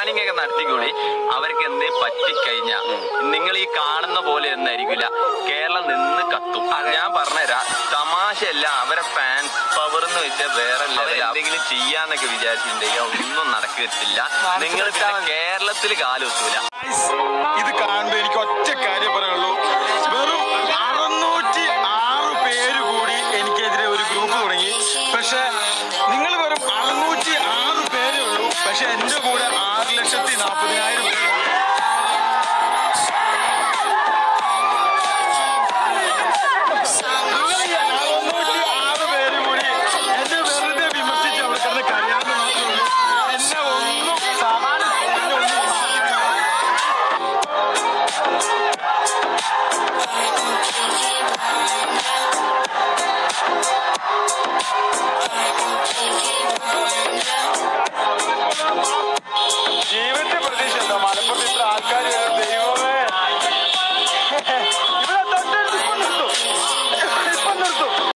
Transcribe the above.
Planning ഒക്കെ നടത്തിക്കൂടി അവർക്ക് എന്തേ പറ്റിക്കഴിഞ്ഞാ നിങ്ങൾ ഈ കാണുന്ന പോലെ ഒന്നായിരിക്കില്ല കേരളം നിന്ന് കത്തും ഞാൻ പറഞ്ഞുതരാം തമാശയല്ല അവരെ ഫാൻസ് പവർ എന്ന് വെച്ചാൽ വേറെ level ആ. എന്തെങ്കിലും ചെയ്യാന്നൊക്കെ വിചാരിച്ചിട്ടുണ്ടെങ്കിൽ ഒന്നും നടക്കത്തില്ല നിങ്ങൾ പിന്നെ കേരളത്തിൽ കാലുത്തൂല Guys, ഇത് കാണുമ്പോൾ എനിക്ക് ഒറ്റ കാര്യം പറയുള്ളൂ വെറും അറുന്നൂറ്റി ആറ് പേര് കൂടി എനിക്കെതിരെ ഒരു ഗ്രൂപ്പ് തുടങ്ങി പക്ഷെ നിങ്ങൾ വെറും അറുന്നൂറ്റി ആറ് പേരേ ഉള്ളൂ പക്ഷെ എന്റെ കൂടെ ആറ് ലക്ഷത്തി നാൽപ്പതിനായിരം പേര്